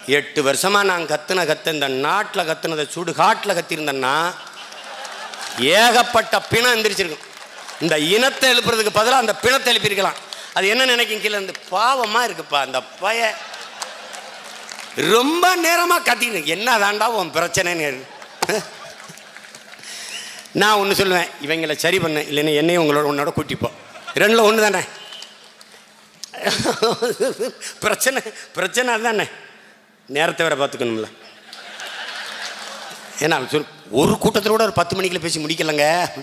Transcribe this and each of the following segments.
எட்டு வருஷமா நான் கத்துன கத்து இந்த நாட்டில் கத்துனதை சுடு காட்டில் கத்திருந்தேன்னா ஏகப்பட்ட பிணம் எந்திரிச்சிருக்கும் இந்த இனத்தை எழுப்புறதுக்கு பதிலாக அந்த பிணத்தை எழுப்பியிருக்கலாம் அது என்ன நினைக்கும் கீழே இருந்து பாவமாக இருக்குப்பா அந்த பய ரொம்ப நேரமாக கத்திட்டு என்ன தாண்டா உன் பிரச்சனைன்னு நான் ஒன்று சொல்லுவேன் இவங்களை சரி பண்ண இல்லைன்னா என்னையும் உங்களோட உன்னோட கூட்டிப்போம் ரெண்டில் ஒன்று தானே பிரச்சனை பிரச்சனை அதுதானே நேரத்தை வேற பார்த்துக்கணும்ல ஏன்னா சொல் ஒரு கூட்டத்தில் கூட ஒரு பத்து மணிக்குள்ள பேசி முடிக்கலங்க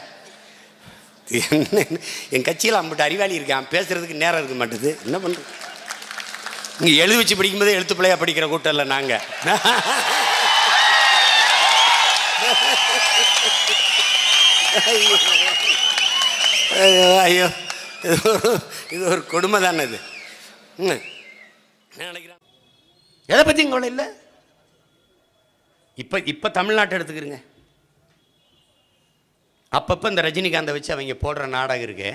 என்ன என் கட்சியில் அம்பிட்டு அறிவாளி இருக்கான் பேசுறதுக்கு நேரம் இருக்க மாட்டுது என்ன பண்ணுறது இங்கே எழுதி வச்சு படிக்கும்போதே எழுத்து பிள்ளையா படிக்கிற கூட்டம் இல்லை நாங்கள் ஐயோ ஐயோ இது ஒரு இது ஒரு கொடுமை தானே இது ம். என்ன நினைக்கிறான் எதை பற்றியும் கவலை இல்லை இப்போ இப்போ தமிழ்நாட்டை எடுத்துக்கிறங்க அப்பப்போ இந்த ரஜினிகாந்தை வச்சு அவங்க போடுற நாடகம் இருக்கு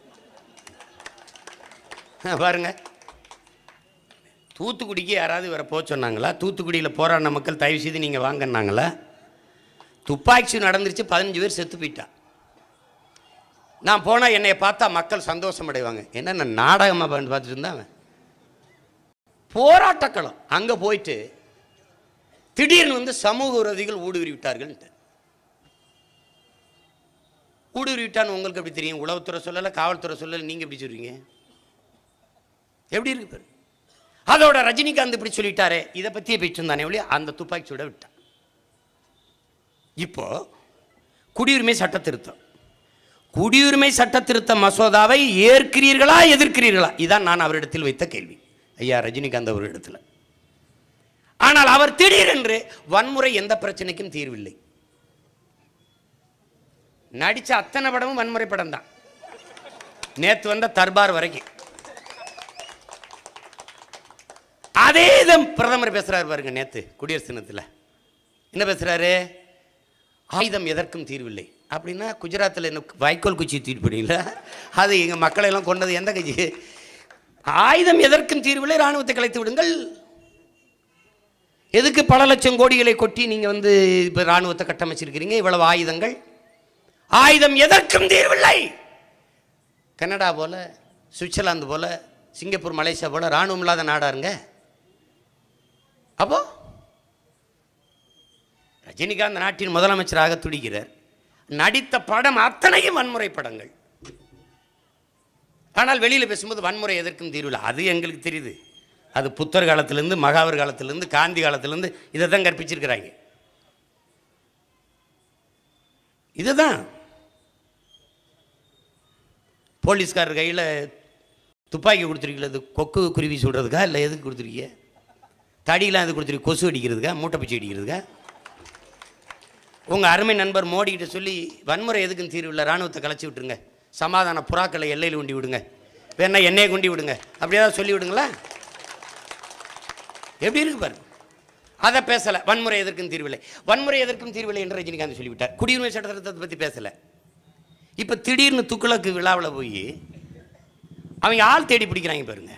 ஆ, பாருங்க தூத்துக்குடிக்கு யாராவது வேற போக சொன்னாங்களா தூத்துக்குடியில் போராடின மக்கள் தயவு செய்து நீங்கள் வாங்கினாங்களா துப்பாக்கி சூடு நடந்துருச்சு பதினஞ்சு பேர் செத்து போயிட்டா நான் போனால் என்னைய பார்த்தா மக்கள் சந்தோஷம் அடைவாங்க என்னென்ன நாடகமாக பண்ணி பார்த்துட்டு இருந்தான் அவன் போராட்டக்களம் அங்கே போயிட்டு திடீர்னு வந்து சமூக விரோதிகள் ஊடுருவி விட்டார்கள்ன்ட்டு ஊடுருவி விட்டான்னு உங்களுக்கு எப்படி தெரியும் உளவுத்துறை சொல்லலை காவல்துறை சொல்லலை நீங்கள் எப்படி சொல்றீங்க எப்படி இருக்கு பாரு அதோட ரஜினிகாந்த் இப்படி சொல்லிட்டாரே இதை பற்றியே பேச்சு தானே ஒழிய அந்த துப்பாக்கி சூட விட்டான் இப்போ குடியுரிமை சட்ட திருத்தம் குடியுரிமை சட்ட திருத்த மசோதாவை ஏற்கிறீர்களா எதிர்க்கிறீர்களா இதான் நான் அவரிடத்தில் வைத்த கேள்வி ஐயா ரஜினிகாந்த் அவரிடத்தில் ஆனால் அவர் திடீரென்று வன்முறை எந்த பிரச்சனைக்கும் தீர்வில்லை நடிச்ச அத்தனை படமும் வன்முறை படம் தான் நேத்து வந்த தர்பார் வரைக்கும் அதே இதை பிரதமர் பேசுறாரு பாருங்க நேத்து குடியரசு தினத்தில் என்ன பேசுறாரு ஆயுதம் எதற்கும் தீர்வில்லை அப்படின்னா குஜராத்தில் என்ன வைக்கோல் குச்சி தீர்ப்பிடல அது எங்கள் மக்களை எல்லாம் கொண்டது எந்த கட்சி ஆயுதம் எதற்கும் தீர்வில்லை இராணுவத்தை கலைத்து விடுங்கள் எதுக்கு பல லட்சம் கோடிகளை கொட்டி நீங்கள் வந்து இப்போ இராணுவத்தை கட்டமைச்சிருக்கிறீங்க இவ்வளவு ஆயுதங்கள் ஆயுதம் எதற்கும் தீர்வில்லை கனடா போல சுவிட்சர்லாந்து போல சிங்கப்பூர் மலேசியா போல இராணுவம் இல்லாத நாடாருங்க அப்போ ரஜினிகாந்த் நாட்டின் முதலமைச்சராக துடிக்கிறார் நடித்த படம் அத்தனையும் வன்முறை படங்கள் ஆனால் வெளியில் பேசும்போது வன்முறை எதற்கும் தீர்வில் அது எங்களுக்கு தெரியுது அது புத்தர் காலத்திலேருந்து மகாவர் காலத்திலேருந்து காந்தி காலத்திலேருந்து இதை தான் கற்பிச்சிருக்கிறாங்க இதுதான் போலீஸ்காரர் கையில் துப்பாக்கி கொடுத்துருக்கீங்களா இது கொக்கு குருவி சுடுறதுக்கா இல்லை எதுக்கு கொடுத்துருக்கீங்க தடியெலாம் எது கொடுத்துருக்கீங்க கொசு அடிக்கிறதுக்கா மூட்டை பிச்சை அடிக்கிறதுக்கா உங்கள் அருமை நண்பர் மோடி கிட்ட சொல்லி வன்முறை எதுக்குன்னு தீர்வு இல்லை ராணுவத்தை கலைச்சி விட்டுருங்க சமாதான புறாக்களை எல்லையில் கொண்டு விடுங்க வேணா எண்ணெயை கொண்டு விடுங்க அப்படியே சொல்லி விடுங்களா எப்படி இருக்கு பாருங்க அதை பேசலை வன்முறை எதற்கும் தீர்வில்லை வன்முறை எதற்கும் தீர்வில்லை என்று ரஜினிகாந்த் சொல்லிவிட்டார் குடியுரிமை சட்ட திருத்தத்தை பற்றி பேசலை இப்போ திடீர்னு துக்குளக்கு விழாவில் போய் அவங்க ஆள் தேடி பிடிக்கிறாங்க பாருங்க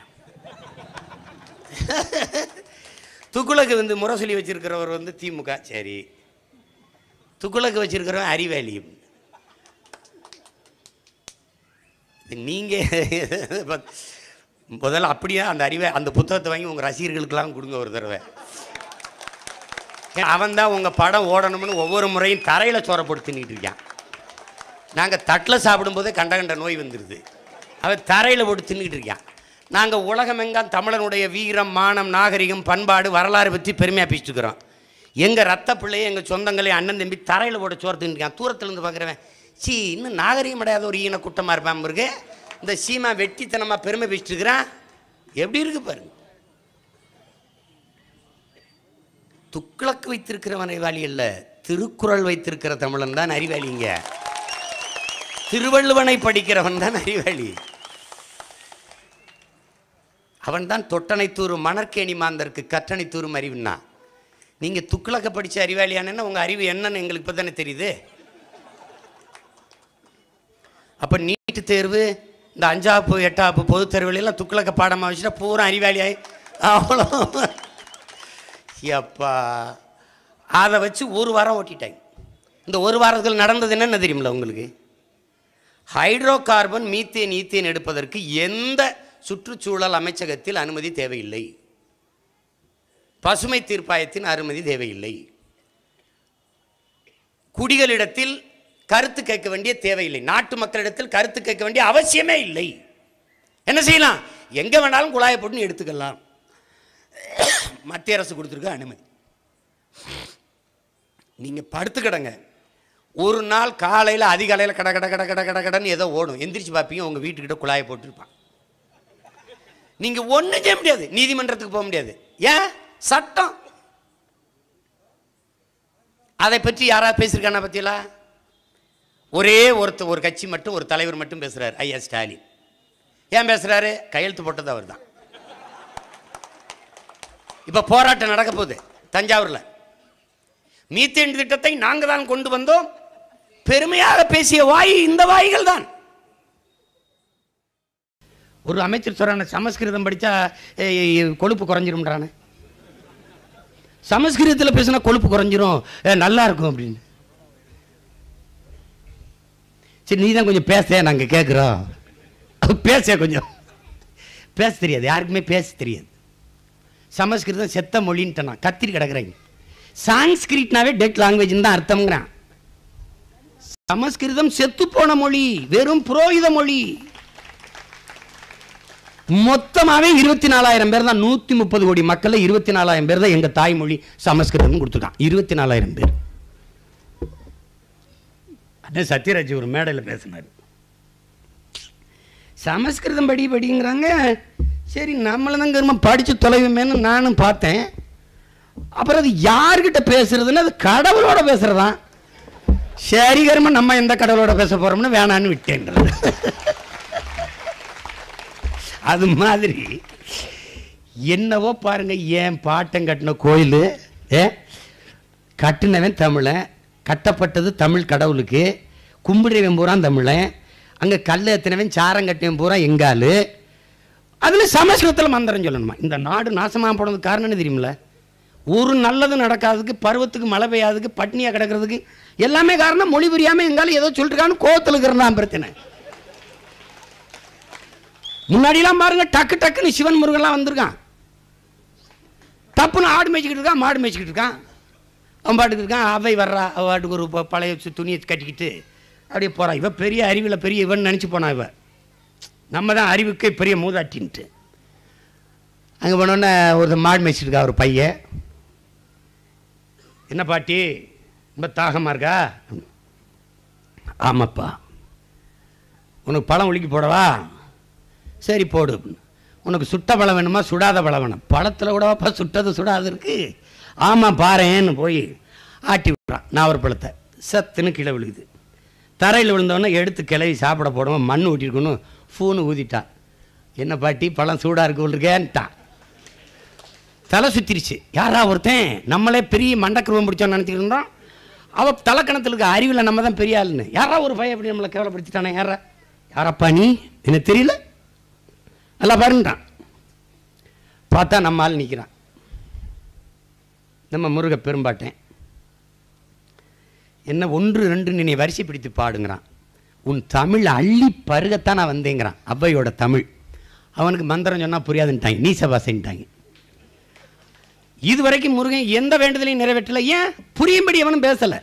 துக்குளக்கு வந்து முரசொலி வச்சிருக்கிறவர் வந்து திமுக சரி துக்குளக்கு வச்சிருக்கிறவன் அறிவாளி இது நீங்க முதல்ல அப்படியே அந்த அறிவை அந்த புத்தகத்தை வாங்கி உங்கள் ரசிகர்களுக்கெல்லாம் கொடுங்க ஒரு தடவை அவன் தான் உங்கள் படம் ஓடணும்னு ஒவ்வொரு முறையும் தரையில் சோற போட்டு தின்னுட்டு இருக்கான் நாங்கள் தட்டில் சாப்பிடும்போதே கண்ட கண்ட நோய் வந்துடுது அவன் தரையில் போட்டு தின்னுக்கிட்டு இருக்கான் நாங்கள் உலகமெங்காம் தமிழனுடைய வீரம் மானம் நாகரிகம் பண்பாடு வரலாறு பற்றி பெருமையாக பேசிட்டு இருக்கிறோம் எங்கள் ரத்த பிள்ளையை எங்கள் சொந்தங்களையும் அண்ணன் தம்பி தரையில் போட்டு சோறு தின்னுருக்கான் தூரத்துலேருந்து பார்க்குறவன் சீ இன்னும் நாகரிகம் அடையாத ஒரு ஈன கூட்டமாக இருப்பான் இருக்கு இந்த சீமா வெட்டித்தனமாக பெருமை பேசிட்டு இருக்கிறான் எப்படி இருக்கு பாருங்க துக்ளக்கு வைத்திருக்கிறவன் அறிவாளி அல்ல திருக்குறள் வைத்திருக்கிற தமிழன் தான் அறிவாளிங்க திருவள்ளுவனை படிக்கிறவன் தான் அறிவாளி அவன் தான் தொட்டனை தூரும் மணற்கேணி மாந்தருக்கு கற்றனை தூரும் அறிவுன்னா நீங்கள் துக்ளக்க படித்த அறிவாளியானன்னா உங்கள் அறிவு என்னன்னு எங்களுக்கு இப்போ தானே தெரியுது அப்போ நீட்டு தேர்வு இந்த அஞ்சாப்பு எட்டாப்பு பொதுத் தேர்வுலாம் துக்ளக்க பாடமாக வச்சுட்டா பூரா அறிவாளியாய் அவ்வளோ எப்பா அதை வச்சு ஒரு வாரம் ஓட்டிட்டாங்க இந்த ஒரு வாரத்தில் நடந்தது என்னென்ன தெரியுமில்ல உங்களுக்கு ஹைட்ரோ கார்பன் மீத்தேன் ஈத்தேன் எடுப்பதற்கு எந்த சுற்றுச்சூழல் அமைச்சகத்தில் அனுமதி தேவையில்லை பசுமை தீர்ப்பாயத்தின் அனுமதி தேவையில்லை குடிகளிடத்தில் கருத்து கேட்க வேண்டிய தேவையில்லை நாட்டு மக்களிடத்தில் கருத்து கேட்க வேண்டிய அவசியமே இல்லை என்ன செய்யலாம் எங்கே வேணாலும் குழாயை போட்டு எடுத்துக்கலாம் மத்திய அரசு கொடுத்துருக்க அனுமதி நீங்கள் படுத்து கிடங்க ஒரு நாள் காலையில் அதிகாலையில் கட கட கட கட கட கடன்னு ஏதோ ஓடும் எந்திரிச்சு பார்ப்பீங்க உங்கள் வீட்டுக்கிட்ட குழாயை போட்டுருப்பான் நீங்கள் ஒன்றும் செய்ய முடியாது நீதிமன்றத்துக்கு போக முடியாது ஏன் சட்டம் அதை பற்றி யாராவது பேசியிருக்கானா பத்தியலா ஒரே ஒருத்தர் ஒரு கட்சி மட்டும் ஒரு தலைவர் மட்டும் பேசுறாரு ஐயா ஸ்டாலின் ஏன் பேசுறாரு கையெழுத்து போட்டது அவர் தான் இப்போ போராட்டம் நடக்க போகுது தஞ்சாவூரில் மீத்தேன் திட்டத்தை நாங்கள் தான் கொண்டு வந்தோம் பெருமையாக பேசிய வாய் இந்த வாய்கள் தான் ஒரு அமைச்சர் சொல்றான சமஸ்கிருதம் படித்தா கொழுப்பு குறைஞ்சிரும்ன்றானே சமஸ்கிருதத்தில் பேசினா கொழுப்பு குறைஞ்சிரும் ஏ, நல்லா இருக்கும் அப்படின்னு சரி நீ தான் கொஞ்சம் பேச நாங்கள் கேட்குறோம் பேச கொஞ்சம் பேச தெரியாது யாருக்குமே பேச தெரியாது சமஸ்கிருதம் செத்த மொழின்ட்டு நான் கத்திரி கிடக்குறேங்க சான்ஸ்கிரிட்னாவே டெட் லாங்குவேஜ்னு தான் அர்த்தம்ங்கிறான் சமஸ்கிருதம் செத்து போன மொழி வெறும் புரோகித மொழி மொத்தமாவே இருபத்தி நாலாயிரம் பேர் தான் நூத்தி முப்பது கோடி மக்கள்ல இருபத்தி நாலாயிரம் பேர் தான் எங்க தாய்மொழி சமஸ்கிருதம் கொடுத்துருக்கான் இருபத்தி நாலாயிரம் பேர் அதான் சத்யராஜ் ஒரு மேடையில் பேசினார் சமஸ்கிருதம் படி படிங்கிறாங்க சரி நம்மள தான் கரும படித்து தொலைவுமேன்னு நானும் பார்த்தேன் அப்புறம் அது யார்கிட்ட பேசுறதுன்னு அது கடவுளோட பேசுறதான் சரி கரும நம்ம எந்த கடவுளோட பேச போறோம்னு வேணான்னு விட்டேன்றது அது மாதிரி என்னவோ பாருங்க ஏன் பாட்டம் கட்டின கோயில் ஏ கட்டினவன் தமிழன் கட்டப்பட்டது தமிழ் கடவுளுக்கு கும்பிடுறவன் பூரா தமிழன் அங்கே கல் எத்தினவன் சாரம் கட்டினவன் பூரா எங்காலு அதில் சமஸ்கிருதத்தில் மந்திரம் சொல்லணுமா இந்த நாடு நாசமாக போனதுக்கு காரணம் என்ன தெரியுமில்ல ஒரு நல்லது நடக்காததுக்கு பருவத்துக்கு மழை பெய்யாததுக்கு பட்னியாக கிடக்கிறதுக்கு எல்லாமே காரணம் மொழி புரியாமல் எங்காலும் ஏதோ சொல்லிருக்கான்னு கோவத்தில் இருக்கிறதான் பிரச்சனை முன்னாடிலாம் பாருங்க டக்கு டக்குன்னு சிவன் முருகன்லாம் வந்திருக்கான் தப்புன்னு ஆடு மேய்ச்சிக்கிட்டு இருக்கான் மாடு மேய்ச்சிக்கிட்டு இருக்கான் அவன் பாட்டுக்கு இருக்கான் அவை வர்றா அவ பாட்டுக்கு ஒரு ப- பழைய சு- துணியை கட்டிக்கிட்டு அப்படியே போகிறான் இவ பெரிய அறிவில் பெரிய இவன் நினச்சி போனான் இவ நம்ம தான் அறிவுக்கு பெரிய மூதாட்டின்ட்டு அங்கே போனோன்னே ஒரு மாடு மேய்ச்சிட்டு இருக்கா ஒரு பையன் என்ன பாட்டி ரொம்ப தாகமாக இருக்கா ஆமாப்பா உனக்கு பழம் உலுக்கி போடவா சரி போடு அப்படின்னு. உனக்கு சுட்ட பழம் வேணுமா சுடாத பழம் வேணும் பழத்தில் கூடவாப்பா சுட்டது சுடாது இருக்கு ஆமாம் பாரேன்னு போய் ஆட்டி விட்றான் நாவல் பழத்தை சத்துன்னு கீழே விழுகுது தரையில் விழுந்தவொடனே எடுத்து கிளவி சாப்பிட போடுவோம் மண் ஊட்டிருக்கணும் ஃபூனு ஊதிட்டான் என்ன பாட்டி பழம் சூடாக இருக்கு இருக்கேன்ட்டான் தலை சுத்திருச்சு யாரா ஒருத்தன் நம்மளே பெரிய மண்டக்குருவம் பிடிச்சோன்னு நினச்சிட்டு இருந்தோம் அவள் தலைக்கணத்தில் இருக்க அறிவில் நம்ம தான் பெரிய ஆளுன்னு யாரா ஒரு பையன் அப்படி நம்மளை கேவலப்படுத்திட்டானே யாரா யாரப்பா நீ எனக்கு தெரியல நல்லா பாருன்றான் பார்த்தா நம்ம ஆள் நிற்கிறான் நம்ம முருக பெரும்பாட்டேன் என்ன ஒன்று ரெண்டு நீ வரிசை பிடித்து பாடுங்கிறான் உன் தமிழ் அள்ளி பருகத்தான் நான் வந்தேங்கிறான் அவ்வையோட தமிழ் அவனுக்கு மந்திரம் சொன்னால் புரியாதுன்ட்டாங்க நீசபாசைன்ட்டாங்க இது வரைக்கும் முருகன் எந்த வேண்டுதலையும் நிறைவேற்றல ஏன் புரியும்படி அவனும் பேசலை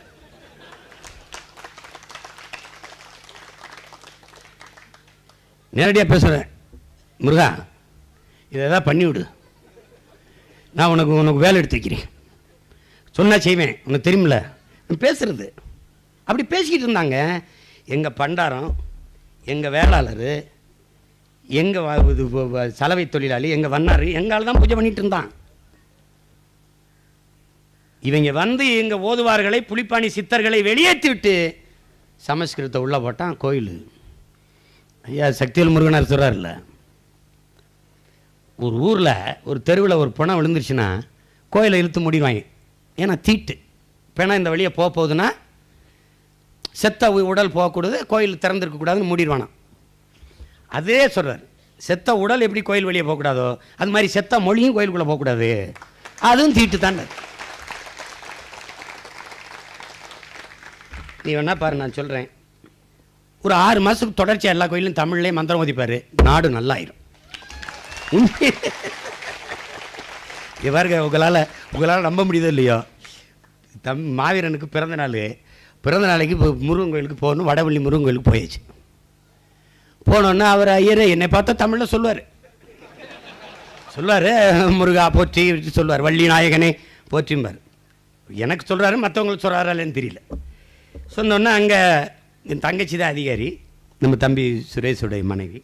நேரடியாக பேசுகிறேன் முருகா இதை ஏதாவது பண்ணி விடு நான் உனக்கு உனக்கு வேலை எடுத்து வைக்கிறேன் சொன்னா செய்வேன் உனக்கு தெரியுமில்ல பேசுறது அப்படி பேசிக்கிட்டு இருந்தாங்க எங்கள் பண்டாரம் எங்கள் வேளாளர் எங்கள் இது வ- வ- சலவை தொழிலாளி எங்கள் வண்ணார் எங்கால் தான் பூஜை பண்ணிட்டு இருந்தான் இவங்க வந்து எங்கள் ஓதுவார்களை புலிப்பாணி சித்தர்களை வெளியேற்றி விட்டு சமஸ்கிருதத்தை உள்ளே போட்டான் கோயில் ஐயா சக்திவேல் முருகனார் சொல்கிறார்ல ஒரு ஊரில் ஒரு தெருவில் ஒரு பணம் விழுந்துருச்சுன்னா கோயிலை இழுத்து முடிவாங்க ஏன்னா தீட்டு பிணம் இந்த வழியை போக போகுதுன்னா செத்த உ- உடல் போகக்கூடாது கோயில் திறந்திருக்கக்கூடாதுன்னு மூடிடுவானாம் அதே சொல்கிறார் செத்த உடல் எப்படி கோயில் வெளியே போகக்கூடாதோ அது மாதிரி செத்த மொழியும் கோயிலுக்குள்ளே போகக்கூடாது அதுவும் தீட்டு தான் நீ வேணா பாரு நான் சொல்கிறேன் ஒரு ஆறு மாதத்துக்கு தொடர்ச்சியாக எல்லா கோயிலும் தமிழ்லேயே மந்திரம் ஓதிப்பார் நாடு நல்லாயிரும் உண்மை இங்க பாருங்க உங்களால் உங்களால் நம்ப முடியுதோ இல்லையோ தம் மாவீரனுக்கு பிறந்த நாள் பிறந்த நாளைக்கு இப்போ முருகன் கோயிலுக்கு போகணும் வடவள்ளி முருகன் கோயிலுக்கு போயாச்சு போனோன்னா அவர் ஐயர் என்னை பார்த்தா தமிழில் சொல்லுவார் சொல்லுவார் முருகா போற்றி சொல்லுவார் வள்ளி நாயகனே போற்றிம்பார் எனக்கு சொல்கிறாரு மற்றவங்களுக்கு சொல்கிறாரா இல்லைன்னு தெரியல சொன்னோன்னே அங்கே என் தங்கச்சி தான் அதிகாரி நம்ம தம்பி சுரேஷுடைய மனைவி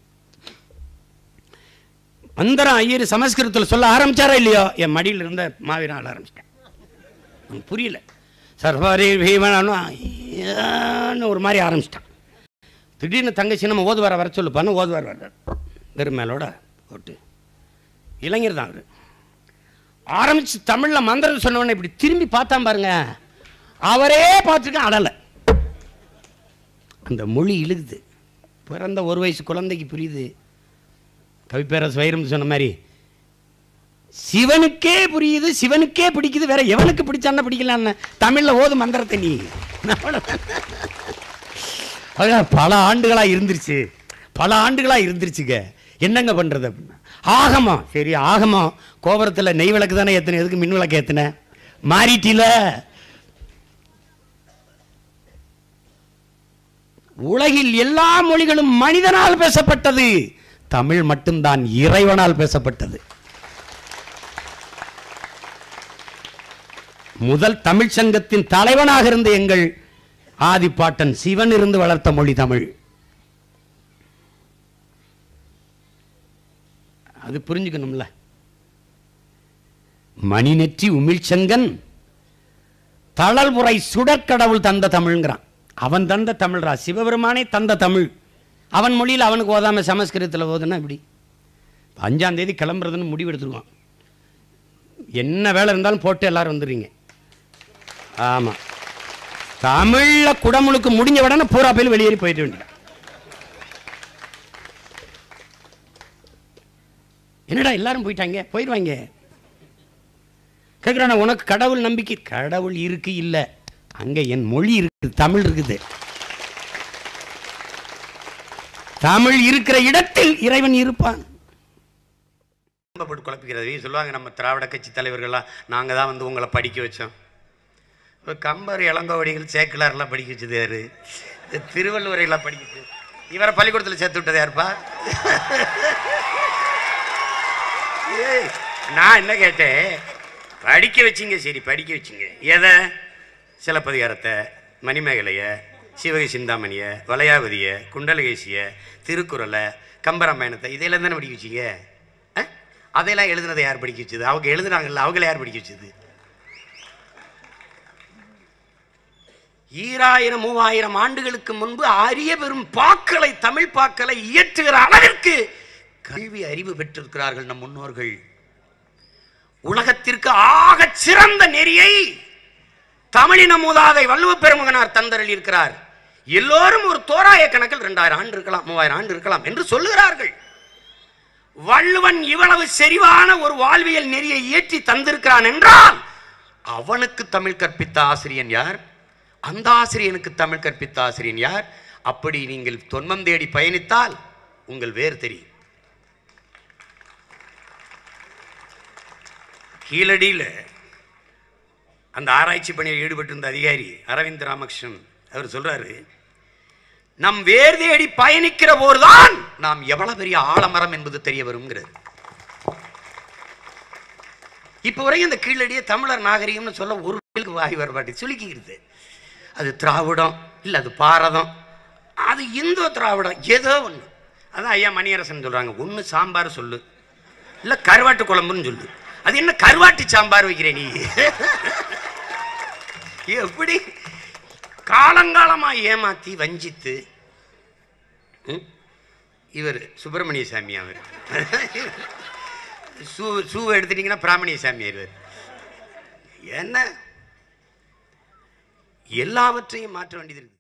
மந்திரம் ஐயர் சமஸ்கிருதத்தில் சொல்ல ஆரம்பிச்சாரா இல்லையோ என் மடியில் இருந்த மாவீரன் ஆள ஆரம்பிச்சிட்டேன் எனக்கு புரியல சர்வாரி பீமனான்னு ஒரு மாதிரி ஆரம்பிச்சிட்டான் திடீர்னு தங்கச்சி நம்ம ஓதுவார வர சொல்லுப்பான்னு ஓதுவார் வர்றார் வெறும் மேலோட போட்டு இளைஞர் தான் அவர் ஆரம்பிச்சு தமிழில் மந்திரம் சொன்ன உடனே இப்படி திரும்பி பார்த்தான் பாருங்க அவரே பார்த்துருக்கேன் அடலை அந்த மொழி இழுகுது பிறந்த ஒரு வயசு குழந்தைக்கு புரியுது கவிப்பேரஸ் வைரம் சொன்ன மாதிரி சிவனுக்கே புரியுது சிவனுக்கே பிடிக்குது வேற எவனுக்கு பிடிச்சான்னா பிடிக்கலான்னு தமிழ்ல ஓது மந்திரத்தை நீ அதான் பல ஆண்டுகளா இருந்துருச்சு பல ஆண்டுகளா இருந்துருச்சுங்க என்னங்க பண்றது அப்படின்னா ஆகமா சரி ஆகமா கோபுரத்துல நெய் விளக்கு தானே ஏத்தின எதுக்கு மின் விளக்கு ஏத்தின மாறிட்டில உலகில் எல்லா மொழிகளும் மனிதனால் பேசப்பட்டது தமிழ் மட்டும்தான் இறைவனால் பேசப்பட்டது முதல் தமிழ் சங்கத்தின் தலைவனாக இருந்த எங்கள் ஆதிப்பாட்டன் சிவன் இருந்து வளர்த்த மொழி தமிழ் அது புரிஞ்சுக்கணும்ல மணிநெற்றி உமிழ்ச்சங்கன் தளல்புரை சுடற்கடவுள் தந்த தமிழ்ங்கிறான் அவன் தந்த தமிழ்ரா சிவபெருமானே தந்த தமிழ் அவன் மொழியில் அவனுக்கு ஓதாம சமஸ்கிருதத்தில் ஓதுனா இப்படி அஞ்சாம் தேதி கிளம்புறதுன்னு முடிவு எடுத்துருவான் என்ன வேலை இருந்தாலும் போட்டு எல்லாரும் வந்துடுறீங்க ஆமாம் தமிழில் குடமுழுக்கு முடிஞ்ச உடனே பூரா பேர் வெளியேறி போயிட்டு வேண்டியது என்னடா எல்லாரும் போயிட்டாங்க போயிடுவாங்க கேட்குறான உனக்கு கடவுள் நம்பிக்கை கடவுள் இருக்கு இல்லை அங்கே என் மொழி இருக்குது தமிழ் இருக்குது தமிழ் இருக்கிற இடத்தில் இறைவன் இருப்பான் ரொம்ப போட்டு குழப்பிக்கிறது சொல்லுவாங்க நம்ம திராவிட கட்சி தலைவர்கள்லாம் நாங்கள் தான் வந்து உங்களை படிக்க வச்சோம் இப்போ கம்பர் இளங்கோவடிகள் சேக்கிலார்லாம் படிக்க வச்சது யாரு இந்த திருவள்ளுவரையெல்லாம் படிக்கிச்சு இவரை பள்ளிக்கூடத்தில் சேர்த்து விட்டது யாருப்பா ஏய், நான் என்ன கேட்டேன் படிக்க வச்சிங்க சரி படிக்க வச்சிங்க எதை சிலப்பதிகாரத்தை மணிமேகலைய சிவகை சிந்தாமணிய வளையாவதிய குண்டலகேசிய திருக்குறளை கம்பராமாயணத்தை இதையெல்லாம் தானே படிக்க வச்சிங்க ஆ? அதையெல்லாம் எழுதுனதை யார் படிக்க வச்சது அவங்க எழுதுனாங்கல்ல அவங்கள யார் படிக்க வச்சது ஈராயிரம் மூவாயிரம் ஆண்டுகளுக்கு முன்பு அரிய பெரும் பாக்களை தமிழ் பாக்களை இயற்றுகிற அளவிற்கு கல்வி அறிவு பெற்றிருக்கிறார்கள் நம் முன்னோர்கள் உலகத்திற்கு ஆகச் சிறந்த நெறியை தமிழின மூதாதை வள்ளுவ பெருமகனார் தந்தரில் இருக்கிறார் எல்லோரும் ஒரு தோராய கணக்கில் ரெண்டாயிரம் ஆண்டு இருக்கலாம் மூவாயிரம் ஆண்டு இருக்கலாம் என்று சொல்லுகிறார்கள் வள்ளுவன் இவ்வளவு செறிவான ஒரு வாழ்வியல் நெறியை இயற்றி தந்திருக்கிறான் என்றால் அவனுக்கு தமிழ் கற்பித்த ஆசிரியன் யார் அந்த ஆசிரியனுக்கு தமிழ் கற்பித்த ஆசிரியன் யார் அப்படி நீங்கள் தொன்மம் தேடி பயணித்தால் உங்கள் வேர் தெரியும் கீழடியில் அந்த ஆராய்ச்சி பணியில் ஈடுபட்டிருந்த அதிகாரி அரவிந்த் ராமகிருஷ்ணன் அவர் சொல்றாரு நம் வேர் தேடி பயணிக்கிற போதுதான் நாம் எவ்வளவு பெரிய ஆலமரம் என்பது தெரிய வருங்கிறது இப்போ வரைக்கும் இந்த கீழடியே தமிழர் நாகரிகம்னு சொல்ல ஒரு பேருக்கு வாய் வரமாட்டி சுலுக்கிக்கிறது அது திராவிடம் இல்லை அது பாரதம் அது இந்தோ திராவிடம் ஏதோ ஒன்று அதான் ஐயா மணியரசன் சொல்றாங்க ஒன்று சாம்பார் சொல்லு இல்லை கருவாட்டு குழம்புன்னு சொல்லு அது என்ன கருவாட்டு சாம்பார் வைக்கிற நீ எப்படி காலங்காலமா ஏமாத்தி வஞ்சித்து ம்? இவர் சுப்பிரமணிய சாமி அவர் சூ சூவை எடுத்துட்டீங்கன்னா பிராமணிய சாமி இவர் என்ன எல்லாவற்றையும் மாற்ற வேண்டியது இருக்கு